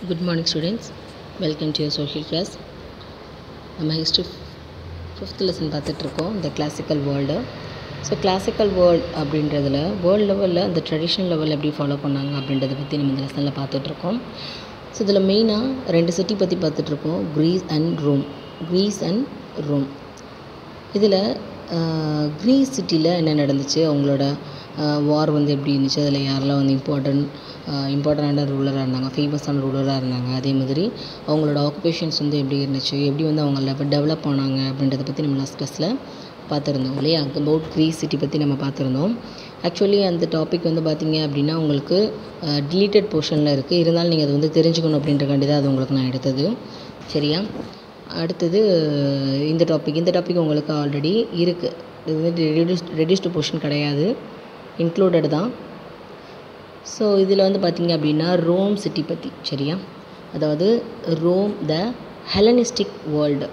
Good morning, students. Welcome to your social class. நம்ம history fifth lesson பார்த்துட்ருக்கோம் இந்த classical world so classical world அப்படின்றதுல world லெவலில் அந்த ட்ரெடிஷ்னல் லெவலில் எப்படி ஃபாலோ பண்ணாங்க அப்படின்றத பற்றி நம்ம இந்த லெசனில் பார்த்துட்ருக்கோம் ஸோ இதில் மெயினாக ரெண்டு சிட்டி பற்றி பார்த்துட்ருக்கோம் Greece and Rome Greece and Rome இதில் க்ரீஸ் சிட்டியில் என்ன நடந்துச்சு அவங்களோட வார் வந்து எப்படி இருந்துச்சு அதில் யாரெல்லாம் வந்து இம்பார்ட்டன்ட் இம்பார்ட்டண்டான ரூலராக இருந்தாங்க ஃபேமஸான ரூலராக இருந்தாங்க அதே மாதிரி அவங்களோட ஆக்குபேஷன்ஸ் வந்து எப்படி இருந்துச்சு எப்படி வந்து அவங்க லெவல் டெவலப் ஆனாங்க அப்படின்றத பற்றி நம்ம லாஸ்ட் கிளாஸில் பார்த்துருந்தோம் இல்லையா அபவுட் க்ரீஸ் சிட்டி பற்றி நம்ம பார்த்துருந்தோம் ஆக்சுவலி அந்த டாபிக் வந்து பார்த்திங்க அப்படின்னா உங்களுக்கு டிலீட்டட் போர்ஷனில் இருக்குது இருந்தாலும் நீங்கள் அதை வந்து தெரிஞ்சுக்கணும் அப்படின்றக்காண்டி தான் அது உங்களுக்கு நான் எடுத்தது சரியா அடுத்தது இந்த டாபிக் இந்த டாபிக் உங்களுக்கு ஆல்ரெடி இருக்குது இது வந்து ரெடியூஸ் ரெடியூஸ்டு போர்ஷன் கிடையாது இன்க்ளூடட் தான் ஸோ இதில் வந்து பார்த்திங்க அப்படின்னா ரோம் சிட்டி பற்றி சரியா அதாவது Rome the Hellenistic world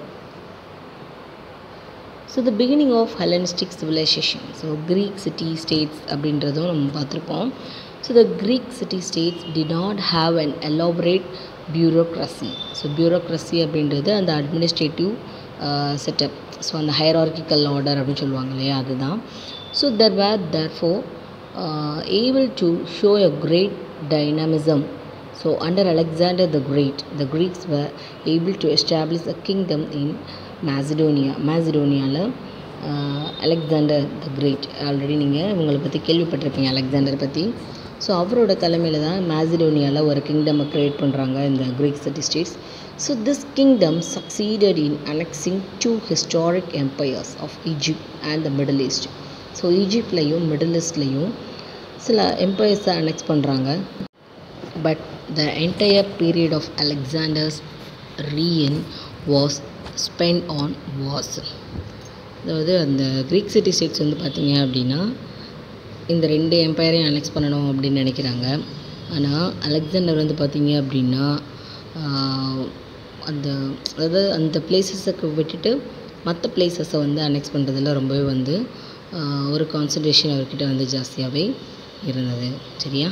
so the beginning of Hellenistic civilization so Greek city states அப்படின்றதும் நம்ம பார்த்துருப்போம் so the Greek city states did not have an elaborate bureaucracy so bureaucracy அப்படின்றது அந்த அட்மினிஸ்ட்ரேட்டிவ் செட்டப் ஸோ அந்த hierarchical order அப்படின்னு சொல்லுவாங்க இல்லையா அதுதான் so there were therefore able to show a great dynamism so under Alexander the great the Greeks were able to establish a kingdom in Macedonia மேசிடோனியாவில் Alexander the great already நீங்கள் இவங்களை பற்றி கேள்விப்பட்டிருப்பீங்க Alexander பற்றி so அவரோட தலைமையில் தான் மேசிடோனியாவில் ஒரு கிங்டமை க்ரியேட் பண்ணுறாங்க இந்த Greek city states so this kingdom succeeded in annexing two historic empires of Egypt and the Middle East so ஈஜிப்ட்லேயும் மிடில் ஈஸ்ட்லேயும் சில எம்பையர்ஸை அனெக்ஸ் பண்ணுறாங்க but the entire period of Alexander's reign was spent on was அதாவது அந்த creek city states வந்து பார்த்திங்க அப்படின்னா இந்த ரெண்டு எம்பையரையும் அனெக்ஸ் பண்ணணும் அப்படின்னு நினைக்கிறாங்க ஆனால் அலெக்சாண்டர் வந்து பார்த்திங்க அப்படின்னா அந்த அதாவது அந்த பிளேசஸை விட்டுட்டு மற்ற பிளேசஸை வந்து அனெக்ஸ் பண்ணுறதுல ரொம்பவே வந்து ஒரு கான்சன்ட்ரேஷன் அவர்கிட்ட வந்து ஜாஸ்தியாகவே இருந்தது சரியா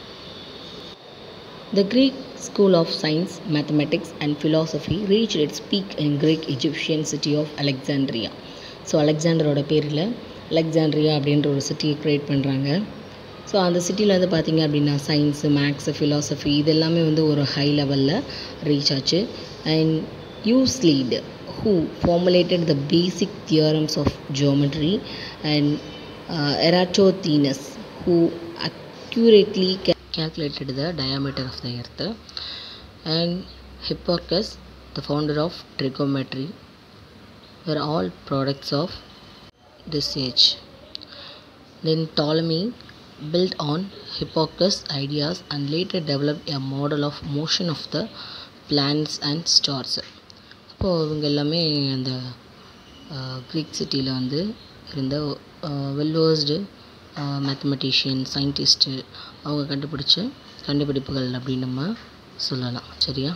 the Greek school of science mathematics and philosophy reach its peak in Greek Egyptian city of Alexandria so அலெக்சாண்டரோட பேரில் அலெக்சாண்ட்ரியா அப்படின்ற ஒரு சிட்டியை க்ரியேட் பண்ணுறாங்க ஸோ அந்த சிட்டியில் வந்து பார்த்திங்க அப்படின்னா சயின்ஸு மேக்ஸு ஃபிலாசபி இது எல்லாமே வந்து ஒரு ஹை லெவலில் ரீச் ஆச்சு and Euclid who formulated the basic theorems of geometry and uh, Eratosthenes who accurately ca calculated the diameter of the earth and Hipparchus the founder of trigonometry were all products of this age then Ptolemy built on Hipparchus ideas and later developed a model of motion of the planets and stars அப்போது இவங்க எல்லாமே அந்த creek சிட்டியில் வந்து இருந்த வெல்வர்ஸ்டு mathematician scientist அவங்க கண்டுபிடிச்ச கண்டுபிடிப்புகள் அப்படின்னு நம்ம சொல்லலாம் சரியா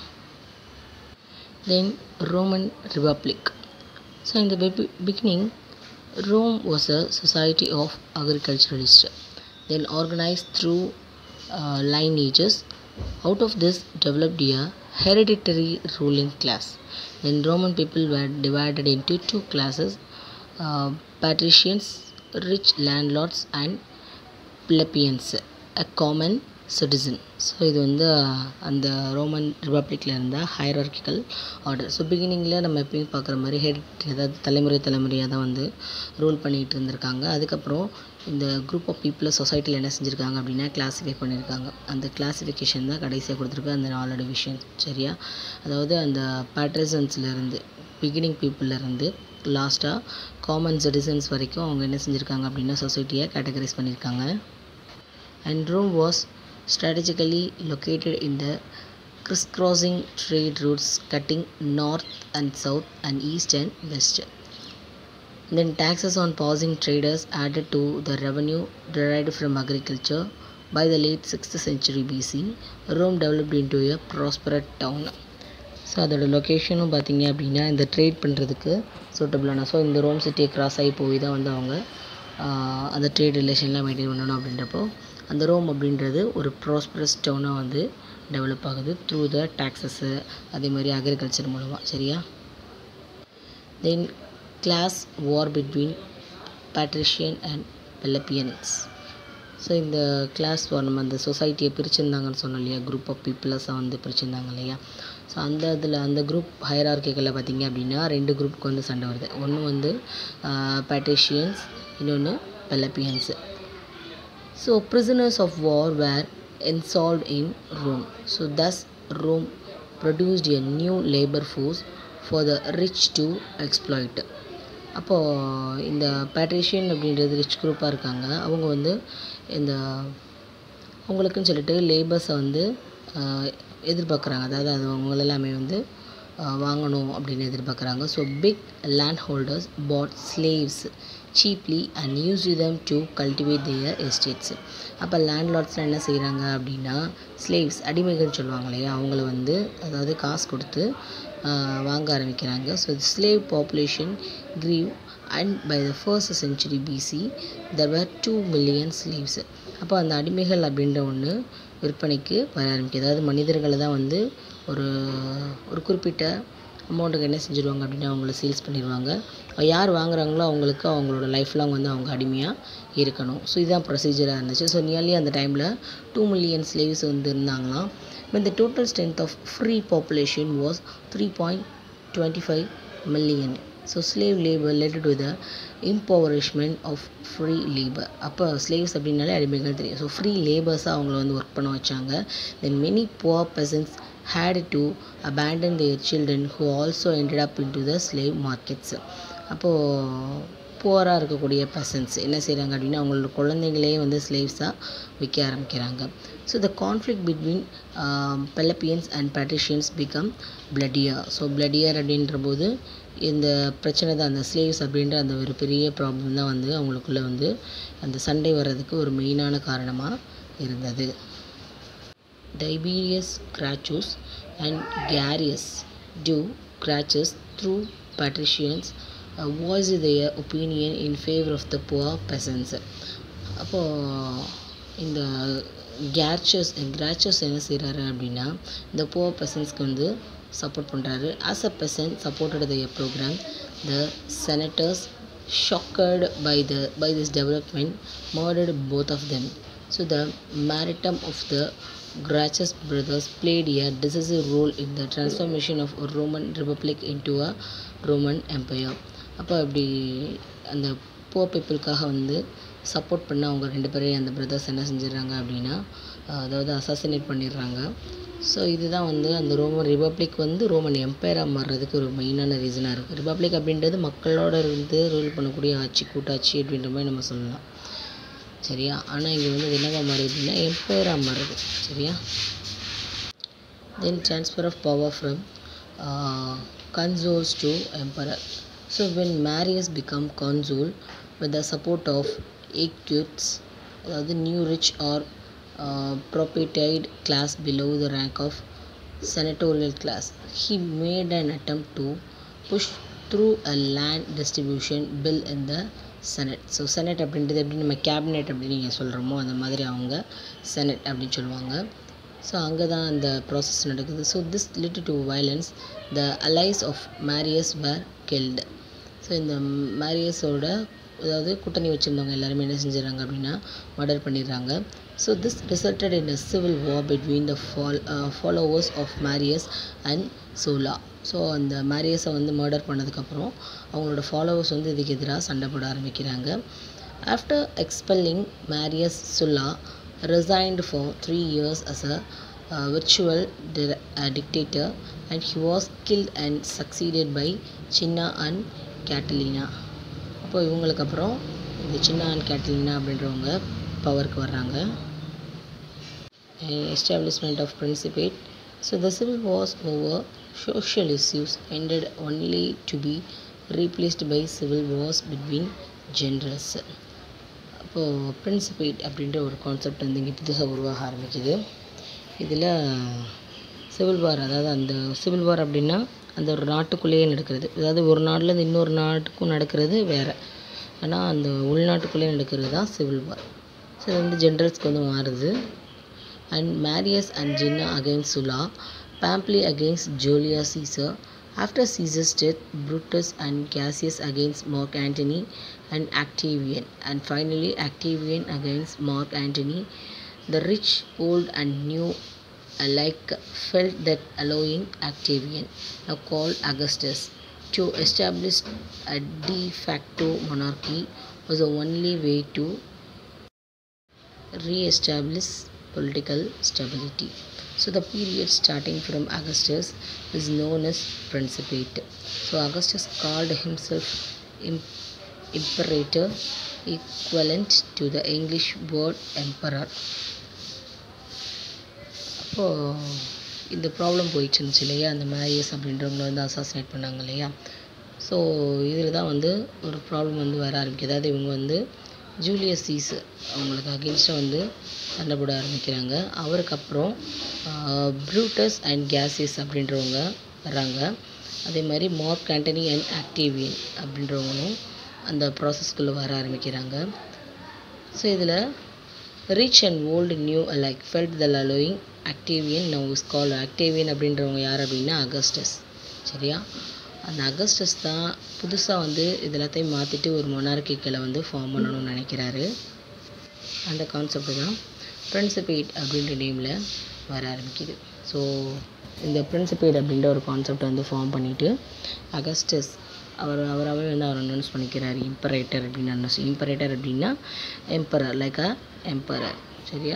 தென் ரோமன் ரிபப்ளிக் ஸோ இந்த beginning Rome was a society of agriculturalist then organised through lineages out of this developed a hereditary ruling class then roman people were divided into two classes uh, patricians rich landlords and plebeians a common citizen so இது வந்து அந்த Roman ரிப்பப்ளிக்கில் இருந்த hierarchical order so பிகினிங்கில் நம்ம எப்பயும் பார்க்குற மாதிரி head அதாவது தலைமுறை தலைமுறையாக தான் வந்து ரூல் பண்ணிகிட்டு இருந்திருக்காங்க அதுக்கப்புறம் இந்த குரூப் ஆஃப் பீப்புளை சொசைட்டியில் என்ன செஞ்சுருக்காங்க அப்படின்னா கிளாஸிஃபை பண்ணியிருக்காங்க அந்த கிளாஸிஃபிகேஷன் தான் கடைசியாக கொடுத்துருக்கு அந்த நாலோட விஷயம் சரியா அதாவது அந்த பேட்ரிசன்ஸ்லேருந்து பிகினிங் பீப்புளிலேருந்து லாஸ்ட்டாக காமன் சிட்டிசன்ஸ் வரைக்கும் அவங்க என்ன செஞ்சுருக்காங்க அப்படின்னா சொசைட்டியை கேட்டகரைஸ் பண்ணியிருக்காங்க and Rome was strategically located in the crisscrossing trade routes cutting north and south and east and west. Then taxes on passing traders added to the revenue derived from agriculture. By the late 6th century BC, Rome developed into a prosperous town. So அதோட லொக்கேஷனும் பார்த்தீங்க அப்படின்னா இந்த trade பண்ணுறதுக்கு சூட்டபிளான so இந்த Rome சிட்டியை cross ஆகி போய் தான் வந்து அவங்க அந்த ட்ரேட் ரிலேஷன்லாம் மெயின்டைன் பண்ணணும் அப்படின்றப்போ அந்த ரோம் அப்படின்றது ஒரு ப்ராஸ்பரஸ் டவுனாக வந்து டெவலப் ஆகுது த்ரூ த டேக்ஸஸ்ஸு அதே மாதிரி அக்ரிகல்ச்சர் மூலமாக சரியா then class war between patrician and plebeians so இந்த கிளாஸ் வார் நம்ம அந்த சொசைட்டியை பிரிச்சிருந்தாங்கன்னு சொன்னோம் இல்லையா குரூப் ஆஃப் பீப்புளஸாக வந்து பிரிச்சிருந்தாங்க இல்லையா ஸோ அந்த இதில் அந்த குரூப் ஹைரார்கிகளில் பார்த்தீங்க அப்படின்னா ரெண்டு குரூப்புக்கு வந்து சண்டை வருது ஒன்று வந்து பேட்ரிஷியன்ஸ் இன்னொன்று plebeians so prisoners of war were installed in Rome. So thus Rome produced a new labor force for the rich to exploit. அப்போது இந்த பேட்ரிஷியன் அப்படின்றது ரிச் குரூப்பாக இருக்காங்க அவங்க வந்து இந்த அவங்களுக்குன்னு சொல்லிட்டு லேபர்ஸை வந்து ஆஹ், எதிர்பார்க்குறாங்க அதாவது அது அவங்க எல்லாமே வந்து ஆஹ், வாங்கணும் அப்படின்னு எதிர்பார்க்குறாங்க so big land holders bought slaves cheaply and use them to cultivate their estates அப்போ லேண்ட்லார்ட்ஸ்லாம் என்ன செய்கிறாங்க அப்படின்னா ஸ்லேவ்ஸ் அடிமைகள்னு சொல்லுவாங்க இல்லையா அவங்கள வந்து அதாவது காசு கொடுத்து ஆஹ், வாங்க ஆரம்பிக்கிறாங்க so slave population grew and by the first century BC there were two million slaves அப்போ அந்த அடிமைகள் அப்படின்ற ஒன்று விற்பனைக்கு வர ஆரம்பிக்குது அதாவது மனிதர்களை தான் வந்து ஒரு ஒரு குறிப்பிட்ட அமௌண்ட்டுக்கு என்ன செஞ்சுருவாங்க அப்படின்னா அவங்கள சேல்ஸ் பண்ணிடுவாங்க யார் வாங்குறாங்களோ அவங்களுக்கு அவங்களோட லைஃப் லாங் வந்து அவங்க அடிமையாக இருக்கணும் ஸோ இதுதான் ப்ரொசீஜராக இருந்துச்சு ஸோ நியர்லி அந்த டைமில் டூ மில்லியன் ஸ்லேவ்ஸ் வந்து இருந்தாங்களாம் when the total strength of free population was 3.25 million so slave labor led to the impoverishment of free labor அப்போ slaves அப்படின்னாலே அடிமைகள் தெரியும் ஸோ ஃப்ரீ லேபர்ஸாக அவங்கள வந்து ஒர்க் பண்ண வச்சாங்க then many poor peasants had to abandon their children who also ended up into the slave markets அப்போது புவராக இருக்கக்கூடிய பர்சன்ஸ் என்ன செய்கிறாங்க அப்படின்னா அவங்களோட குழந்தைங்களே வந்து ஸ்லேவ்ஸாக விற்க ஆரம்பிக்கிறாங்க so the conflict between plebeians and patricians become bloodier so bloodier அப்படின்ற போது இந்த பிரச்சனை தான் அந்த ஸ்லேவ்ஸ் அப்படின்ற அந்த ஒரு பெரிய ப்ராப்ளம் தான் வந்து அவங்களுக்குள்ள வந்து அந்த சண்டை வர்றதுக்கு ஒரு மெயினான காரணமாக இருந்தது Tiberius Gracchus and Garius do Gracchus through patricians uh, voiced their opinion in favor of the poor peasants. அப்போது இந்த கேர்ச்சஸ் கிராச்சஸ் என்ன செய்கிறாரு அப்படின்னா இந்த புவர் பெசன்ஸ்க்கு வந்து சப்போர்ட் பண்ணுறாரு as a peasant supported the programme the senators shocked by the by this development murdered both of them so the martyrdom of the Gracchus brothers played a decisive role in the transformation of a Roman republic into a Roman empire அப்போ அப்படி அந்த poor பீப்புளுக்காக வந்து support பண்ண அவங்க ரெண்டு பேரையும் அந்த brothers என்ன செஞ்சிடுறாங்க அப்படின்னா அஹ் அதாவது அசாசினேட் பண்ணிடுறாங்க ஸோ இதுதான் வந்து அந்த ரோமன் ரிபப்ளிக் வந்து ரோமன் எம்பையராக மாறுறதுக்கு ஒரு மெயினான ரீசனாக இருக்குது ரிபப்ளிக் அப்படின்றது மக்களோட இருந்து ரூல் பண்ணக்கூடிய ஆட்சி கூட்டாட்சி அப்படின்ற மாதிரி நம்ம சொல்லலாம் சரியா ஆனால் இங்கே வந்து இது என்னவா மாறுது அப்படின்னா எம்பையராக மாறுது சரியா then transfer of power from uh, consuls to emperor so when marius become consul with the support of equites அதாவது new rich or proprietary class below the rank of senatorial class he made an attempt to push through a land distribution bill in the senate so senate அப்படின்றது எப்படி நம்ம cabinet அப்படின்னு நீங்கள் சொல்கிறோமோ அந்த மாதிரி அவங்க செனட் அப்படின்னு சொல்லுவாங்க ஸோ அங்கே தான் அந்த ப்ராசஸ் நடக்குது so this led to violence the allies of Marius were killed so இந்த மேரியஸோட அதாவது கூட்டணி வச்சுருந்தவங்க எல்லாருமே என்ன செஞ்சிடறாங்க அப்படின்னா மர்டர் பண்ணிடுறாங்க so this resulted in a civil war between the fall followers of Marius and Sulla so அந்த மேரியஸை வந்து மர்டர் பண்ணதுக்கப்புறம் அவங்களோட ஃபாலோவர்ஸ் வந்து இதுக்கு எதிராக சண்டை போட ஆரம்பிக்கிறாங்க after expelling Marius Sulla resigned for three years as a uh, virtual di- uh, dictator and he was killed and succeeded by Cinna and Catilina அப்போ இவங்களுக்கு அப்புறம் இந்த சின்னா அண்ட் கேட்டலினா அப்படின்றவங்க பவருக்கு வர்றாங்க establishment of principate so the civil wars over social issues ended only to be replaced by civil wars between generals அப்போது பிரின்சிபேட் அப்படின்ற ஒரு கான்செப்ட் வந்து இங்கே புதுசாக உருவாக ஆரம்பிக்குது இதில் சிவில் வார் அதாவது அந்த சிவில் வார் அப்படின்னா அந்த ஒரு நாட்டுக்குள்ளேயே நடக்கிறது அதாவது ஒரு நாட்டிலேருந்து இன்னொரு நாட்டுக்கும் நடக்கிறது வேறு ஆனால் அந்த உள்நாட்டுக்குள்ளேயே நடக்கிறது தான் சிவில் வார் ஸோ இது வந்து ஜென்ரல்ஸ்க்கு வந்து மாறுது and Marius and Cinna against Sulla, Pompey against Julius Caesar. After Caesar's death, Brutus and Cassius against Mark Antony and Octavian, and finally Octavian against Mark Antony. The rich, old, and new alike felt that allowing Octavian, now called Augustus, to establish a de facto monarchy was the only way to re-establish political stability. So the period starting from Augustus is known as Principate. So Augustus called himself im- imperator, equivalent to the English word emperor. அப்போது இந்த problem போயிட்டு இருந்துச்சு இல்லையா அந்த Mary's அப்படின்றவங்கள வந்து assassinate பண்ணாங்க இல்லையா so இதில் தான் வந்து ஒரு ப்ராப்ளம் வந்து வர ஆரம்பிக்குது அதாவது இவங்க வந்து ஜூலியஸ் சீசர் அவங்களுக்கு அகென்ஸ்டாக வந்து சண்டை போட ஆரம்பிக்கிறாங்க அவருக்கு அப்புறம் ப்ரூட்டஸ் அண்ட் கேசியஸ் அப்படின்றவங்க வர்றாங்க அதே மாதிரி மார்க் ஆண்டனி அண்ட் ஆக்டேவியன் அப்படின்றவங்களும் அந்த ப்ராசஸ்க்குள்ளே வர ஆரம்பிக்கிறாங்க ஸோ இதில் rich and old new alike felt the allowing Octavian now is call Octavian அப்படின்றவங்க யார் அப்படின்னா அகஸ்டஸ் சரியா அந்த அகஸ்டஸ் தான் புதுசாக வந்து இது எல்லாத்தையும் மாற்றிட்டு ஒரு மொனார்கிக்கலை வந்து ஃபார்ம் பண்ணணும்னு நினைக்கிறாரு அந்த கான்செப்ட் தான் பிரின்சிபேட் அப்படின்ற நேமில் வர ஆரம்பிக்குது ஸோ இந்த பிரின்சிபேட் அப்படின்ற ஒரு கான்செப்ட் வந்து ஃபார்ம் பண்ணிவிட்டு அகஸ்டஸ் அவர் அவராகவே வந்து அவர் அனௌன்ஸ் பண்ணிக்கிறார் இம்பரேட்டர் அப்படின்னு அனௌன்ஸ் இம்பரேட்டர் அப்படின்னா எம்பரர் லைக் அ எம்பரர் சரியா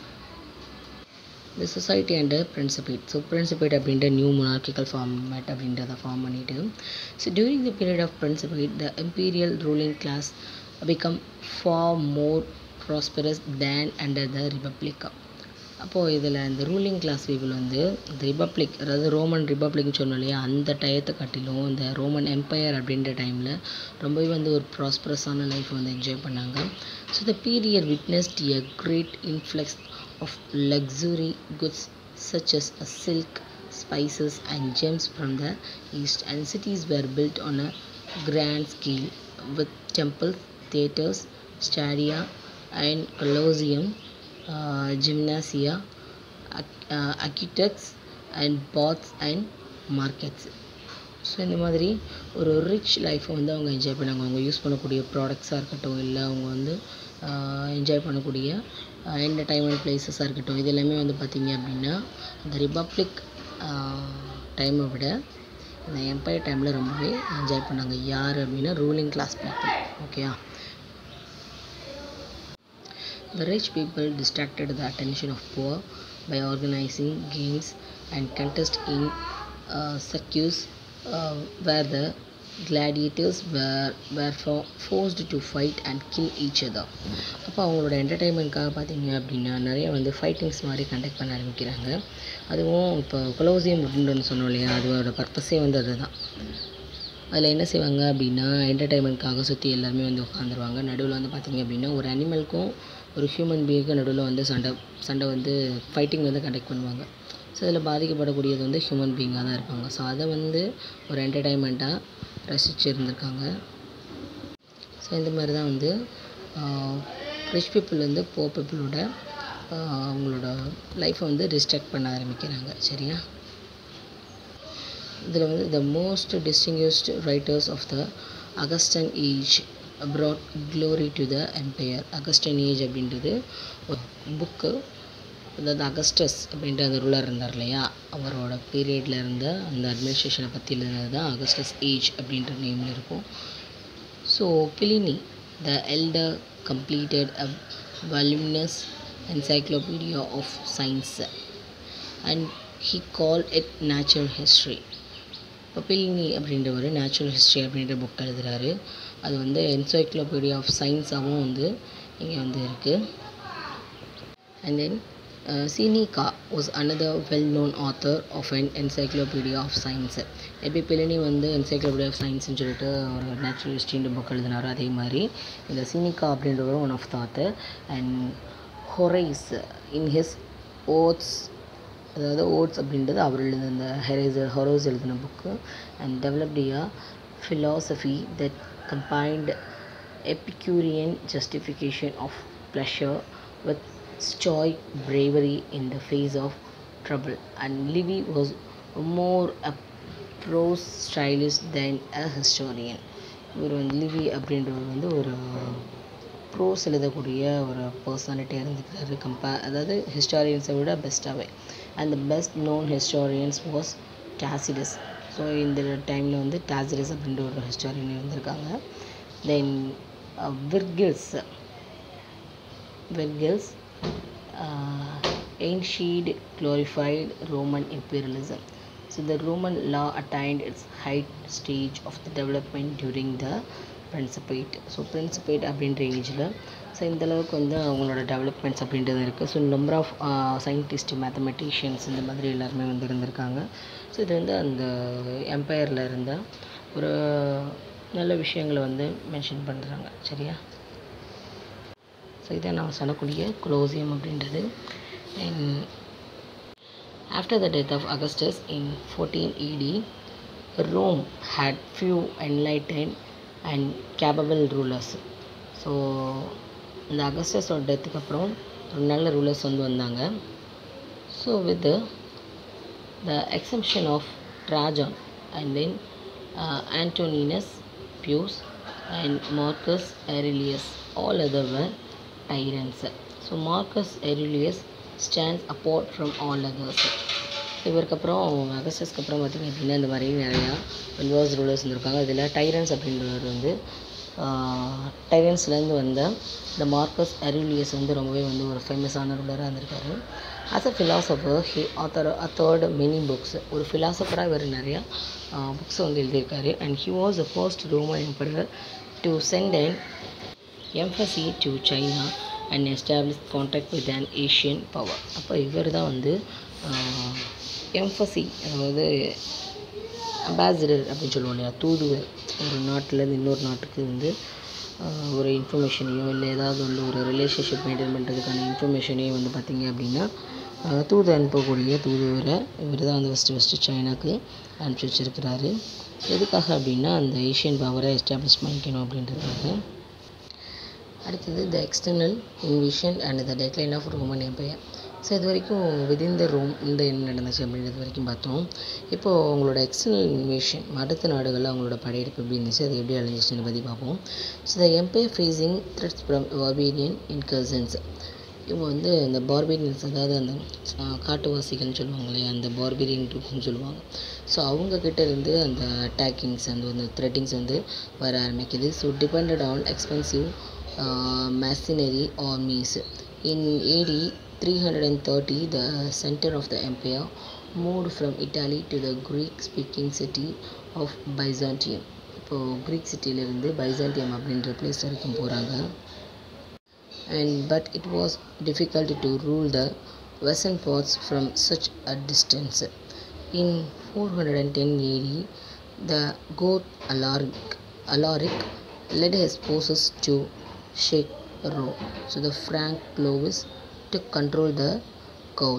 இந்த society and principate so principate அப்படின்ற நியூ monarchical ஃபார்மேட் அப்படின்றத ஃபார்ம் பண்ணிவிட்டு so during the period of principate the imperial ruling class become far more prosperous than under the republic அப்போது இதில் இந்த ruling class people வந்து இந்த ரிபப்ளிக் அதாவது Roman ரிபப்ளிக்னு சொன்னோம் இல்லையா அந்த டயத்தை காட்டிலும் இந்த ரோமன் எம்பையர் அப்படின்ற டைமில் ரொம்பவே வந்து ஒரு ப்ராஸ்பரஸான லைஃப் வந்து என்ஜாய் பண்ணாங்க so the period witnessed a great influx of luxury goods such as a silk, spices, and gems from the east, and cities were built on a grand scale with temples, theaters, stadia, and colosseum, uh, gymnasia, ac- uh, aqueducts, and baths and markets. So இந்த மாதிரி ஒரு rich லைஃப்பை வந்து அவங்க enjoy பண்ணாங்க அவங்க use பண்ணக்கூடிய ப்ராடக்ட்ஸாக இருக்கட்டும் இல்லை அவங்க வந்து என்ஜாய் பண்ணக்கூடிய என்டர்டைன்மெண்ட் பிளேசஸாக இருக்கட்டும் இது எல்லாமே வந்து பார்த்திங்க அப்படின்னா அந்த ரிபப்ளிக் டைமை விட அந்த எம்பையர் டைமில் ரொம்பவே என்ஜாய் பண்ணாங்க யார் அப்படின்னா ரூலிங் கிளாஸ் பீப்புள் ஓகேயா The rich people distracted the attention of poor by organizing games and contest in uh, circus uh, where the gladiators were, were for- forced to fight and kill each other. அப்போ அவங்களோட என்டர்டெயின்மெண்ட்காக பார்த்தீங்க அப்படின்னா நிறைய வந்து fightings மாதிரி conduct பண்ண ஆரம்பிக்கிறாங்க அதுவும் இப்போ கொலோசியம் அப்படின்னு சொன்னோம் இல்லையா அதோட பர்பஸே வந்து அதுதான் அதில் என்ன செய்வாங்க அப்படின்னா என்டர்டைன்மெண்ட்காக சுற்றி எல்லாருமே வந்து உட்காந்துருவாங்க நடுவில் வந்து பார்த்திங்க அப்படின்னா ஒரு அனிமலுக்கும் ஒரு ஹியூமன் பீயிங்க்கும் நடுவில் வந்து சண்டை சண்டை வந்து ஃபைட்டிங் வந்து கண்டக்ட் பண்ணுவாங்க ஸோ அதில் பாதிக்கப்படக்கூடியது வந்து ஹியூமன் பீயிங்காக தான் இருப்பாங்க ஸோ அதை வந்து ஒரு என்டர்டைன்மெண்ட்டாக ரசித்து இருந்திருக்காங்க ஸோ இந்த மாதிரி தான் வந்து ரிச் பீப்புள் வந்து போ பீப்புளோட அவங்களோட லைஃப்பை வந்து டிஸ்ட்ராக்ட் பண்ண ஆரம்பிக்கிறாங்க சரியா இதில் வந்து the most distinguished writers of the Augustan age brought glory to the empire Augustan age அப்படின்றது ஒரு புக்கு அதாவது அகஸ்டஸ் அப்படின்ற அந்த ரூலர் இருந்தார் இல்லையா அவரோட பீரியடில் இருந்த அந்த அட்மினிஸ்ட்ரேஷனை பற்றி எழுதுனது தான் அகஸ்டஸ் ஏஜ் அப்படின்ற நேமில் இருக்கும் so Pliny the elder completed a voluminous encyclopedia of science and he called it natural history இப்போ பிலினி அப்படின்ற ஒரு நேச்சுரல் ஹிஸ்ட்ரி அப்படின்ற புக் எழுதுகிறாரு அது வந்து என்சைக்ளோபீடியா ஆஃப் சயின்ஸாகவும் வந்து இங்கே வந்து இருக்குது and then Seneca was another well known author of an encyclopedia of science எப்படி பிலினி வந்து என்சைக்ளோபீடியா ஆஃப் சயின்ஸ்னு சொல்லிட்டு ஒரு நேச்சுரல் ஹிஸ்ட்ரின்ற புக் எழுதினாரோ அதே மாதிரி இந்த சீனிகா அப்படின்றவரும் one of the author and Horace in his odes அதாவது ஓட்ஸ் அப்படின்றது அவர் எழுதின அந்த ஹெரேஸ் ஹொரோஸ் எழுதின book and developed a philosophy that combined Epicurean justification of pleasure with stoic bravery in the face of trouble, and Livy was more a prose stylist than a historian. இவர் வந்து Livy அப்படின்றவர் வந்து ஒரு pros எழுதக்கூடிய ஒரு பர்சனாலிட்டியாக இருந்துக்கிறாரு கம்பே அதாவது ஹிஸ்டாரியன்ஸை விட பெஸ்ட்டாகவே and the best known historians was Tacitus so இந்த டைமில் வந்து டாசிடஸ் அப்படின்ற ஒரு ஹிஸ்டாரியன் இருந்திருக்காங்க then Vergils Vergils uh, ancient glorified Roman imperialism. So the Roman law attained its height stage of the development during the Principate. So Principate அப்படின்ற ஏஜில் so இந்தளவுக்கு வந்து அவங்களோட டெவலப்மெண்ட்ஸ் அப்படின்றது இருக்குது so number of scientist mathematicians இந்த மாதிரி எல்லாருமே வந்து இருந்திருக்காங்க ஸோ இது வந்து அந்த எம்பையரில் இருந்த ஒரு நல்ல விஷயங்களை வந்து மென்ஷன் பண்ணுறாங்க சரியா ஸோ இதை நான் சொல்லக்கூடிய குலோசியம் அப்படின்றது and after the death of Augustus in fourteen AD Rome had few enlighten and capable rulers so இந்த அகஸ்டஸோட டெத்துக்கு அப்புறம் ஒரு நல்ல ரூலர்ஸ் வந்து வந்தாங்க so with the exemption of Trajan and then Antoninus Pius and Marcus Aurelius all other were tyrants. So Marcus Aurelius stands apart from all others. இவருக்கு அப்புறம் அகஸ்டஸ்க்கு அப்புறம் பார்த்திங்க அப்படின்னா இந்த மாதிரி நிறையா வெல்வாஸ் ரூலர்ஸ் இருந்திருக்காங்க இதில் டைரன்ஸ் அப்படின்றவர் வந்து டைரன்ஸ்லேருந்து வந்த இந்த மார்க்கஸ் அரிலியஸ் வந்து ரொம்பவே வந்து ஒரு ஃபேமஸான ரூலராக இருந்திருக்காரு as a philosopher he author authored many books ஒரு ஃபிலாசபராக இவர் நிறையா புக்ஸ் வந்து எழுதியிருக்காரு and he was the first Roman emperor to send and embassy to China and establish contact with an Asian power அப்போ இவர் தான் வந்து எம்ஃபசி அதாவது அம்பாசிடர் அப்படின்னு சொல்லுவோம் இல்லையா தூதுவர் ஒரு நாட்டிலேருந்து இன்னொரு நாட்டுக்கு வந்து ஒரு இன்ஃபர்மேஷனையோ இல்லை ஏதாவது வந்து ஒரு ரிலேஷன்ஷிப் மெயின்டைன் பண்ணுறதுக்கான இன்ஃபர்மேஷனையும் வந்து பார்த்திங்க அப்படின்னா தூது அனுப்பக்கூடிய தூதுவரை இவர் தான் வந்து ஃபஸ்ட்டு ஃபஸ்ட்டு சைனாக்கு அனுப்பிச்சி வச்சுருக்கிறாரு எதுக்காக அப்படின்னா அந்த ஏஷியன் பவரை எஸ்டாப்ளிஷ் பண்ணிக்கணும் அப்படின்றதுக்காக அடுத்தது the external invasion and the decline of Roman empire so இது வரைக்கும் விதின் த ரோம் இந்த என்ன நடந்துச்சு அப்படின்றது வரைக்கும் பார்த்தோம் இப்போது அவங்களோட எக்ஸ்டர்னல் இன்வேஷன் அடுத்த நாடுகளில் அவங்களோட படையெடுப்பு எப்படி இருந்துச்சு அது எப்படி அழிஞ்சிச்சுன்னு பற்றி பார்ப்போம் so the empire facing threats from barbarian incursions இவங்க வந்து இந்த பார்பீரியன்ஸ் அதாவது அந்த காட்டுவாசிகள்னு சொல்லுவாங்க இல்லையா அந்த பார்பீரியன் குரூப்னு சொல்லுவாங்க ஸோ அவங்கக்கிட்ட இருந்து அந்த அட்டாக்கிங்ஸ் அந்த அந்த த்ரெட்டிங்ஸ் வந்து வர ஆரம்பிக்குது so depended on expensive mercenary armies. In AD 330, the center of the empire moved from Italy to the Greek-speaking city of Byzantium. இப்போது க்ரீக் சிட்டியிலேருந்து பைசாண்டியம் அப்படின்ற பிளேஸ் வரைக்கும் போகிறாங்க and but it was difficult to rule the western parts from such a distance in four hundred and ten AD the Goth Alaric Alaric led his forces to Sheikh Rome. So the Frank Clovis took control the Gaul.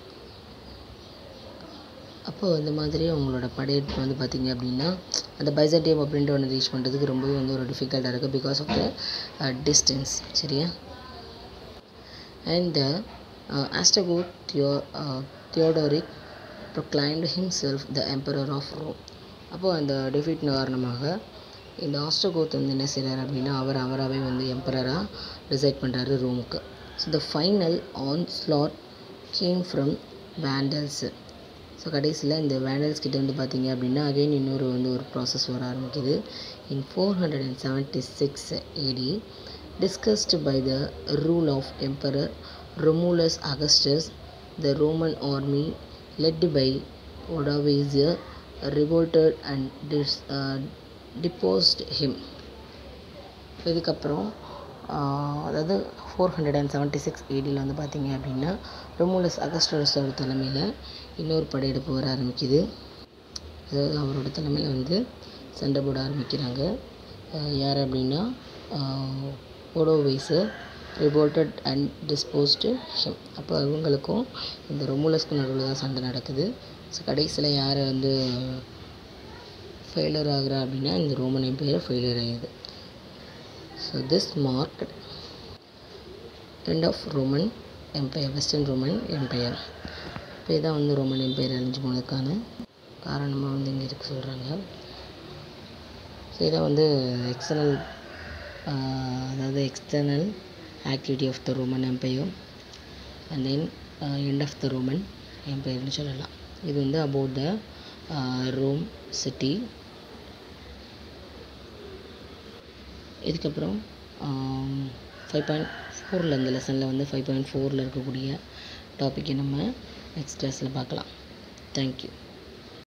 அப்போ இந்த மாதிரி அவங்களோட படையெடுப்பு வந்து பார்த்திங்க அப்படின்னா அந்த பைசண்டியம் அப்படின்ற ஒன்று ரீச் பண்ணுறதுக்கு ரொம்பவே வந்து ஒரு டிஃபிகல்ட்டாக இருக்குது பிகாஸ் ஆஃப் த டிஸ்டன்ஸ் சரியா and the Ostrogoth Theo Theodoric proclaimed himself the emperor of Rome அப்போது அந்த டிஃபீட் காரணமாக இந்த ஆஸ்ட்ரோகோத் வந்து என்ன செய்கிறார் அப்படின்னா அவர் அவராகவே வந்து எம்பரராக டிசைட் பண்ணுறாரு ரோமுக்கு so the final onslaught came from Vandals so கடைசியில் இந்த வேண்டல்ஸ் கிட்ட வந்து பார்த்தீங்க அப்படின்னா அகைன் இன்னொரு வந்து ஒரு ப்ராசஸ் வர ஆரம்பிக்குது in four hundred and seventy six AD discussed by the rule of Emperor Romulus Augustus, the Roman army led by Odovacier revolted and dis, uh, deposed him. இதுக்கப்புறம் அதாவது four hundred and seventy six ஏடியில் வந்து பார்த்தீங்க அப்படின்னா ரொமுலஸ் அகஸ்டஸோட தலைமையில் இன்னொரு படையெடுப்பு வர ஆரம்பிக்குது அதாவது அவரோட தலைமையில் வந்து சண்டை போட ஆரம்பிக்கிறாங்க யார் அப்படின்னா ஓடோவைஸு ரிபோர்ட்டட் அண்ட் டிஸ்போஸ்டு ஹிம் அப்போ அவங்களுக்கும் இந்த ரொமுலஸ்க்கு நடுவில் தான் சண்டை நடக்குது ஸோ கடைசியில் யார் வந்து ஃபெயிலியர் ஆகுறா அப்படின்னா இந்த ரோமன் எம்பையர் ஃபெயிலியர் ஆகிடுது so this mark end of Roman empire western Roman empire இப்போ இதான் வந்து ரோமன் எம்பையர் அழிஞ்சு போனதுக்கான காரணமாக வந்து இங்கே இருக்கு சொல்கிறாங்க ஸோ இதான் வந்து எக்ஸ்டர்னல் அதாவது external activity of the Roman empire and then end of the Roman எம்பையர்னு சொல்லலாம் இது வந்து அபவுட் த ரோம் சிட்டி இதுக்கப்புறம் ஃபைவ் பாயிண்ட் ஃபோரில் இந்த லெசனில் வந்து ஃபைவ் பாயிண்ட் ஃபோரில் இருக்கக்கூடிய டாப்பிக்கை நம்ம நெக்ஸ்ட் கிளாஸில் பார்க்கலாம் தேங்க்யூ